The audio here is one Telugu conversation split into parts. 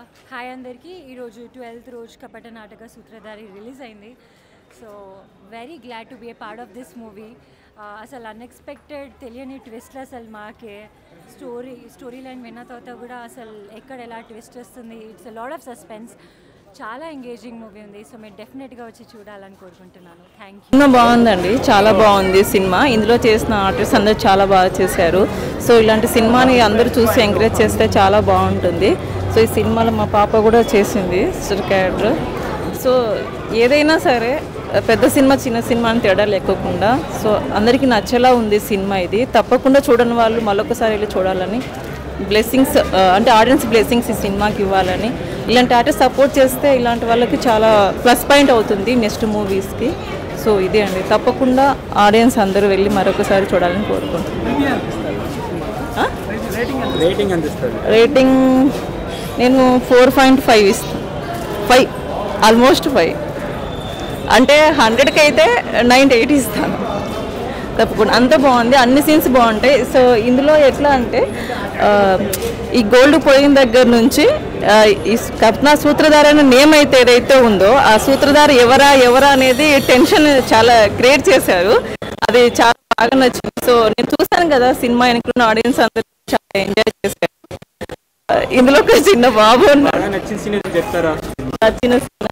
హాయ్ అందరికీ ఈరోజు ట్వెల్త్ రోజు కపట నాటక సూత్రధారి రిలీజ్ అయింది so very glad to be a part of this movie అసలు అన్ఎక్స్పెక్టెడ్ తెలియని ట్విస్ట్లు అసలు మాకే స్టోరీ స్టోరీ లైన్ విన్న తర్వాత కూడా అసలు ఎక్కడ ఎలా ట్విస్ట్ వస్తుంది ఇట్స్ లాడ్ ఆఫ్ సస్పెన్స్ చాలా ఎంగేజింగ్ మూవీ ఉంది సో మీరు డెఫినెట్గా వచ్చి చూడాలని కోరుకుంటున్నాను థ్యాంక్ యూ సినిమా బాగుందండి చాలా బాగుంది సినిమా ఇందులో చేసిన ఆర్టిస్ట్ అందరూ చాలా బాగా చేశారు సో ఇలాంటి సినిమాని అందరూ చూసి ఎంకరేజ్ చేస్తే చాలా బాగుంటుంది సో ఈ సినిమాలో మా పాప కూడా చేసింది సిస్టర్ క్యారెక్టర్ సో ఏదైనా సరే పెద్ద సినిమా చిన్న సినిమా అని తేడా లేకోకుండా సో అందరికీ నచ్చేలా ఉంది సినిమా ఇది తప్పకుండా చూడని వాళ్ళు మళ్ళొకసారి వెళ్ళి చూడాలని బ్లెస్సింగ్స్ అంటే ఆడియన్స్ బ్లెస్సింగ్స్ ఈ సినిమాకి ఇవ్వాలని ఇలాంటి ఆర్టిస్ట్ సపోర్ట్ చేస్తే ఇలాంటి వాళ్ళకి చాలా ప్లస్ పాయింట్ అవుతుంది నెక్స్ట్ మూవీస్కి సో ఇదే అండి తప్పకుండా ఆడియన్స్ అందరూ వెళ్ళి మరొకసారి చూడాలని కోరుకుంటున్నాను ఆ? రేటింగ్ ఎంత ఇస్తుంది రేటింగ్ నేను ఫోర్ పాయింట్ ఫైవ్ ఇస్తాను ఫైవ్ ఆల్మోస్ట్ ఫైవ్ అంటే హండ్రెడ్కి అయితే నైన్ ఎయిట్ ఇస్తాను తప్పకుండా అంత బాగుంది అన్ని సీన్స్ బాగుంటాయి సో ఇందులో ఎట్లా అంటే ఆ, ఈ గోల్డ్ పోయిన దగ్గర నుంచి ఆ, ఈ కప్నా సూత్రధార అనే నేమ్ అయితే ఏదైతే ఉందో ఆ సూత్రధార ఎవరా ఎవరా అనేది టెన్షన్ చాలా క్రియేట్ చేశారు అది చాలా బాగా నచ్చింది సో నేను చూశాను కదా సినిమా వెనుకున్న ఆడియన్స్ అందరూ చాలా ఎంజాయ్ చేశారు ఆ, ఇందులో ఒక చిన్న బాబు ఉన్నాడు బాగా నచ్చిన సీన్ ఏదో చెప్తారా నచ్చిన సినిమా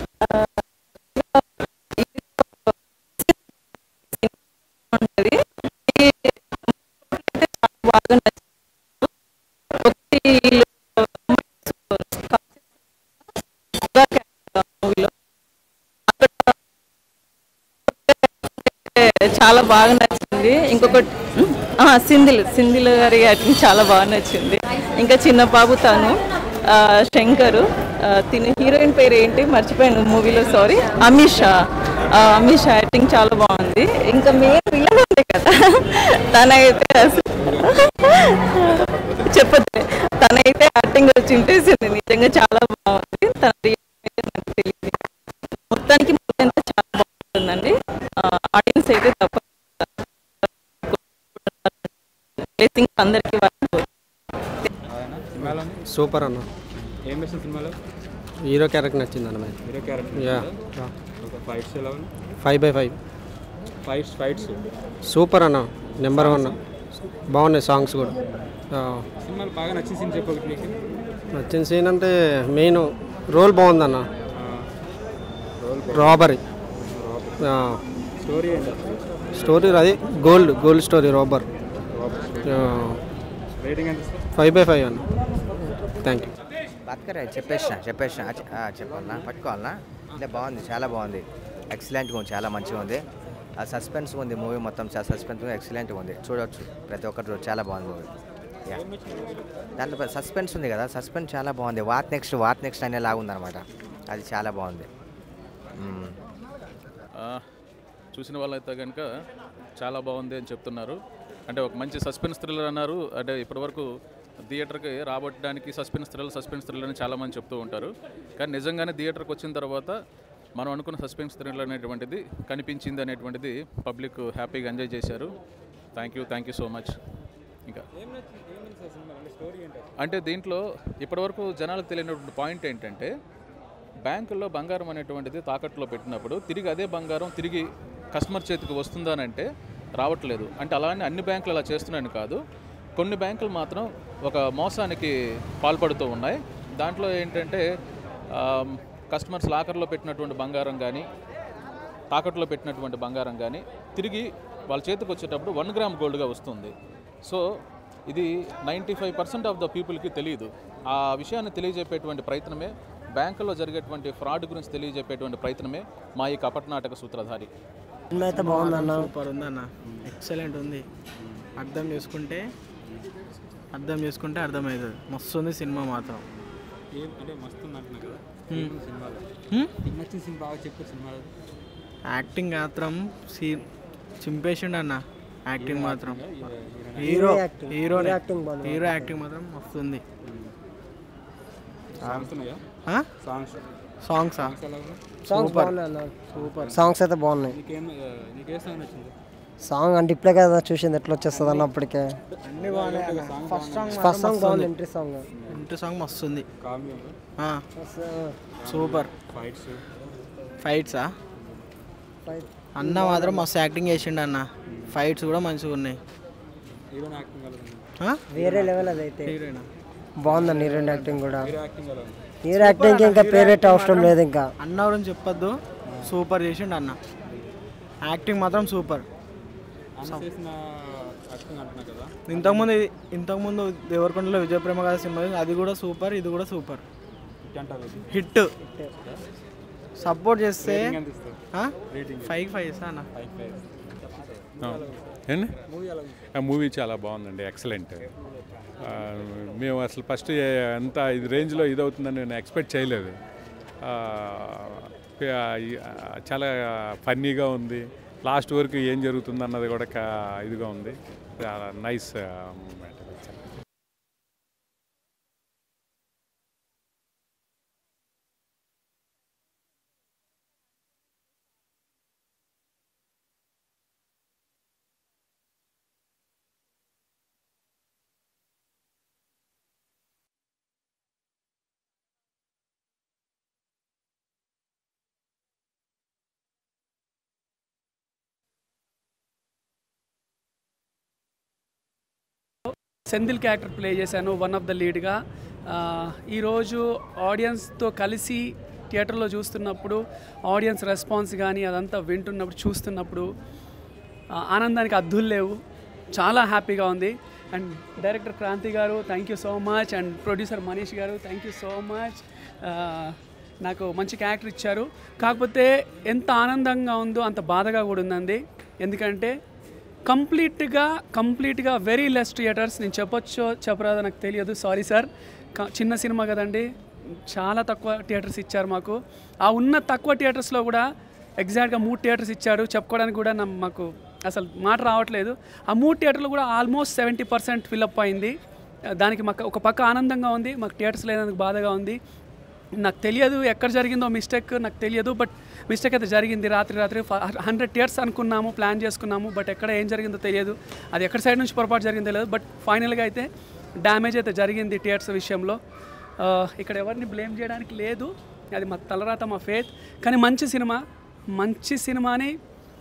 ఉంటుంది ఈ చాలా బాగా నచ్చింది ఒకటి మూవీలో చాలా బాగా నచ్చింది ఇంకొకటి ఆ, సింధిల్ సింధిల్ గారి యాక్టింగ్ చాలా బాగా నచ్చింది ఇంకా చిన్న బాబు తాను ఆ, శంకరు ఆ, తిని హీరోయిన్ పేరు ఏంటి మర్చిపోయాను మూవీలో సారీ అమిషా ఆ, అమిషా యాక్టింగ్ చాలా బాగుంది ఇంకా మెయిన్ విలన్ ఉంది కదా తనైతే అసలు చెప్పదు తనైతే యాక్టింగ్ చింపేసింది నిజంగా చాలా బాగుంది తన real అయితే నాకు తెలియదు మొత్తానికి మూవీ అంతా చాలా బాగుంటుందండి ఆడియన్స్ అయితే తప్ప బ్లెస్సింగ్స్ అందరికీ వాళ్ళు సినిమాలో సూపర్ అన్న ఏం నచ్చింది సినిమాలో హీరో క్యారెక్టర్ నచ్చింది అన్న మరి హీరో క్యారెక్టర్ యా ఒక ఫైట్స్ ఎలా ఉన్నాయి five by five fights fights super అన్న నెంబర్ వన్ బాగున్నాయి సాంగ్స్ కూడా ఆ, సినిమాలో బాగా నచ్చిన సీన్ చెప్పు ఒకటి నీకు నచ్చిన సీన్ అంటే మెయిన్ రోల్ బాగుందన్న రోల్ రాబరీ స్టోరీ ఏంటి అసలు స్టోరీ అది gold gold story robber rating ఎంత ఇస్తారు ఫైవ్ బై ఫైవ్ అన్న థ్యాంక్ యూ బతకరే చెప్పేసిన చెప్పేసిన ఆ, చె- ఆ, చెప్పాలనా పట్టుకోవాలనా అంటే బాగుంది చాలా బాగుంది ఎక్సలెంట్గా ఉంది చాలా మంచిగా ఉంది ఆ సస్పెన్స్ ఉంది మూవీ మొత్తం చాలా సస్పెన్స్గా ఎక్సలెంట్గా ఉంది చూడవచ్చు ప్రతి ఒక్కరు చాలా బాగుంది మూవీ యా దాంట్లో సస్పెన్స్ ఉంది కదా సస్పెన్స్ చాలా బాగుంది వాట్ నెక్స్ట్ వాట్ నెక్స్ట్ అనేలాగా ఉందన్నమాట అది చాలా బాగుంది మ్మ్. ఆ, చూసిన వాళ్ళైతే కనుక చాలా బాగుంది అని చెప్తున్నారు అంటే ఒక మంచి సస్పెన్స్ థ్రిల్లర్ అన్నారు అంటే ఇప్పటివరకు థియేటర్కి రాబట్టడానికి సస్పెన్స్ థ్రిల్లర్ సస్పెన్స్ థ్రిల్లర్ అని చాలామంది చెప్తూ ఉంటారు కానీ నిజంగానే థియేటర్కి వచ్చిన తర్వాత మనం అనుకున్న సస్పెన్స్ థ్రిల్లర్ అనేటువంటిది కనిపించింది అనేటువంటిది పబ్లిక్ హ్యాపీగా ఎంజాయ్ చేశారు thank you thank you so much ఇంకా అంటే దీంట్లో ఇప్పటివరకు జనాలకు తెలియనటువంటి పాయింట్ ఏంటంటే బ్యాంకుల్లో బంగారం అనేటువంటిది తాకట్టులో పెట్టినప్పుడు తిరిగి అదే బంగారం తిరిగి కస్టమర్ చేతికి వస్తుందానంటే రావట్లేదు అంటే అలానే అన్ని బ్యాంకులు అలా చేస్తున్నాయని కాదు కొన్ని బ్యాంకులు మాత్రం ఒక మోసానికి పాల్పడుతూ ఉన్నాయి దాంట్లో ఏంటంటే ఆమ్, కస్టమర్స్ లాకర్లో పెట్టినటువంటి బంగారం కానీ తాకట్టులో పెట్టినటువంటి బంగారం కానీ తిరిగి వాళ్ళ చేతికి వచ్చేటప్పుడు వన్ గ్రామ్ గోల్డ్గా వస్తుంది సో ఇది ninety five percent of the పీపుల్కి తెలియదు ఆ విషయాన్ని తెలియజెప్పేటువంటి ప్రయత్నమే బ్యాంకుల్లో జరిగేటువంటి ఫ్రాడ్ గురించి తెలియజెప్పేటువంటి ప్రయత్నమే మా ఈ కపటనాటక సూత్రధారి సినిమా అయితే బాగుందన్న సూపర్ ఉందన్న ఎక్సలెంట్ ఉంది అర్థం చేసుకుంటే అర్థం చేసుకుంటే అర్థమవుతుంది మస్తు ఉంది సినిమా మాత్రం ఏం అంటే మస్తు ఉంది అంటున్నా కదా హ్మ్. సినిమాలో హ్మ్? నీకు నచ్చిన సీన్ బాగా చెప్పు సినిమాలో యాక్టింగ్ మాత్రం సీ చింపేసిండు అన్న యాక్టింగ్ మాత్రం hero hero acting. Hero hero acting బాగుంది. హీరో యాక్టింగ్ మాత్రం మస్తు ఉంది సాంగ్స్ ఉన్నాయా ఆ? సాంగ్స్ సాంగ్సా ఎలా ఉన్నాయి సాంగ్స్ సూపర్ బాగున్నాయి అన్న సూపర్ సాంగ్స్ అయితే బాగున్నాయి నీకేం ఆ, నీకే సాంగ్ నచ్చింది సాంగ్ అంటే ఇప్పుడే కదా చూసింది ఎట్లా వచ్చేస్తుంది అన్నప్పటికే అన్ని బాగున్నాయి ఫస్ట్ సాంగ్ ఫస్ట్ సాంగ్ బాగుంది ఎంట్రీ సాంగ్ ఇంటి సాంగ్ మస్తు ఉంది కామెడీ సూపర్ ఫైట్స్ ఫైట్సా అన్న మాత్రం మస్తు యాక్టింగ్ చేసిండు అన్న ఫైట్స్ కూడా మంచిగా ఉన్నాయి హీరోయిన్ యాక్టింగ్ ఎలా ఉంది ఆ? వేరే లెవెల్ అదైతే హీరోయినా బాగుందండి హీరోయిన్ యాక్టింగ్ కూడా హీరో యాక్టింగ్ ఎలా ఉంది హీరో యాక్టింగ్ ఇంకా పేరెట్ అవసరం లేదు ఇంకా అన్న గురించి చెప్పొద్దు సూపర్ చేసిండు అన్న యాక్టింగ్ మాత్రం సూపర్ అన్న చేసిన యాక్టింగ్ అంటున్నా కదా ఇంతకుముందు ఇది- ఇంతకుముందు దేవరకొండలో విజయప్రేమ గారి సినిమా అది కూడా సూపర్ ఇది కూడా సూపర్ హిట్ అంటారు ఇది హిట్ సపోర్ట్ చేస్తే ఎంత ఇస్తారు ఫైవ్ ఫైవ్ ఇస్తా అన్న ఫైవ్ ఫైవ్ ఏండి ఆ మూవీ చాలా బాగుందండి ఎక్సలెంట్ మేము అసలు ఫస్ట్ ఎంత ఇది రేంజ్లో ఇది అవుతుందని నేను ఎక్స్పెక్ట్ చేయలేదు ఆ, ఆ, ఈ- ఆ, చాలా ఫన్నీగా ఉంది లాస్ట్ వరకు ఏం జరుగుతుంది అన్నది కూడా కా- ఇదిగా ఉంది చాలా నైస్ సెంధిల్ క్యారెక్టర్ ప్లే చేశాను వన్ ఆఫ్ ద లీడ్గా ఈరోజు ఆడియన్స్తో కలిసి థియేటర్లో చూస్తున్నప్పుడు ఆడియన్స్ రెస్పాన్స్ కానీ అదంతా వింటున్నప్పుడు చూస్తున్నప్పుడు ఆ, ఆనందానికి అద్దులు లేవు చాలా హ్యాపీగా ఉంది అండ్ డైరెక్టర్ క్రాంతి గారు thank you so much and producer Manish గారు థ్యాంక్ యూ సో మచ్ నాకు మంచి క్యారెక్టర్ ఇచ్చారు కాకపోతే ఎంత ఆనందంగా ఉందో అంత బాధగా కూడా ఉందండి ఎందుకంటే కంప్లీట్గా కంప్లీట్గా వెరీ లెస్ థియేటర్స్ నేను చెప్పొచ్చో చెప్పరాదో నాకు తెలియదు సారీ సార్ చిన్న సినిమా కదండి చాలా తక్కువ థియేటర్స్ ఇచ్చారు మాకు ఆ ఉన్న తక్కువ థియేటర్స్లో కూడా ఎగ్జాక్ట్గా మూడు థియేటర్స్ ఇచ్చారు చెప్పుకోవడానికి కూడా నా మాకు అసలు మాట రావట్లేదు ఆ మూడు థియేటర్లు కూడా ఆల్మోస్ట్ సెవెంటీ పర్సెంట్ ఫిల్అప్ అయింది దానికి మాకు ఒక పక్క ఆనందంగా ఉంది మాకు థియేటర్స్ లేనందుకు బాధగా ఉంది నాకు తెలియదు ఎక్కడ జరిగిందో మిస్టేక్ నాకు తెలియదు బట్ మిస్టేక్ అయితే జరిగింది రాత్రి రాత్రి హండ్రెడ్ ఇయర్స్ అనుకున్నాము ప్లాన్ చేసుకున్నాము బట్ ఎక్కడ ఏం జరిగిందో తెలియదు అది ఎక్కడ సైడ్ నుంచి పొరపాటు జరిగిందో తెలియదు బట్ ఫైనల్గా అయితే డ్యామేజ్ అయితే జరిగింది థియేటర్స్ విషయంలో ఆ, ఇక్కడ ఎవరిని బ్లేమ్ చేయడానికి లేదు అది మా తలరాత మా ఫేత్ కానీ మంచి సినిమా మంచి సినిమాని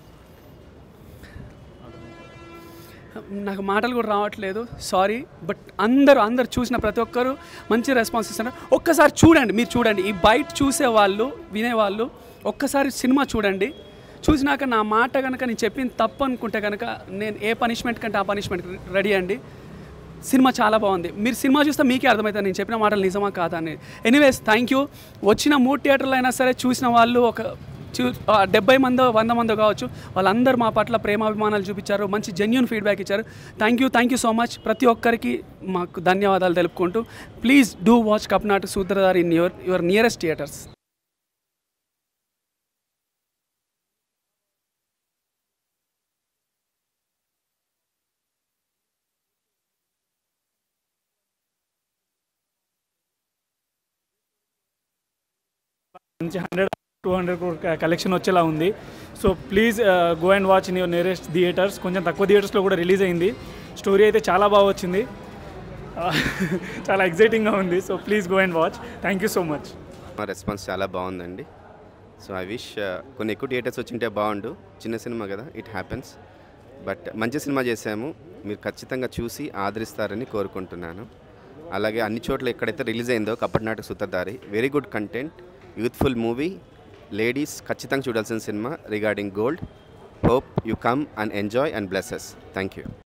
నాకు మాటలు కూడా రావట్లేదు సారీ బట్ అందరూ అందరు చూసిన ప్రతి ఒక్కరు మంచి రెస్పాన్స్ ఇస్తున్నారు ఒక్కసారి చూడండి మీరు చూడండి ఈ బయట చూసే వాళ్ళు వినేవాళ్ళు ఒక్కసారి సినిమా చూడండి చూసినాక నా మాట కనుక నేను చెప్పింది తప్పు అనుకుంటే కనుక నేను ఏ పనిష్మెంట్ కంటే ఆ పనిష్మెంట్ రెడీ అండి సినిమా చాలా బాగుంది మీరు సినిమా చూస్తే మీకే అర్థమవుతుంది నేను చెప్పిన మాటలు నిజమా కాదా అని ఎనీవేస్ థ్యాంక్ యూ వచ్చిన మూడు థియేటర్లు అయినా సరే చూసిన వాళ్ళు ఒక చూ ఆ, డెబ్బై మందో వంద మందో కావచ్చు వాళ్ళందరూ మా పట్ల ప్రేమాభిమానాలు చూపించారు మంచి జెన్యున్ ఫీడ్బ్యాక్ ఇచ్చారు thank you thank you so much ప్రతి ఒక్కరికి మాకు ధన్యవాదాలు తెలుపుకుంటూ ప్లీజ్ డూ వాచ్ కప్నాటు సూత్రధార్ in your your nearest theatres నుంచి hundred two hundred crore collection వచ్చేలా ఉంది so please go and watch in your nearest theatres కొంచెం తక్కువ థియేటర్స్లో కూడా రిలీజ్ అయింది స్టోరీ అయితే చాలా బాగా వచ్చింది Uh, చాలా ఎగ్జైటింగ్గా ఉంది so please go and watch thank you so much మా రెస్పాన్స్ చాలా బాగుందండి సో ఐ విష్ కొన్ని ఎక్కువ థియేటర్స్ వచ్చింటే బాగుండు చిన్న సినిమా కదా ఇట్ హ్యాపెన్స్ బట్ మంచి సినిమా చేశాము మీరు ఖచ్చితంగా చూసి ఆదరిస్తారని కోరుకుంటున్నాను అలాగే అన్ని చోట్ల ఎక్కడైతే రిలీజ్ అయిందో కప్పటి నాటక సూత్రధారి very good content youthful movie ladies ఖచ్చితంగా చూడాల్సిన సినిమా regarding gold hope you come and enjoy and blesses thank you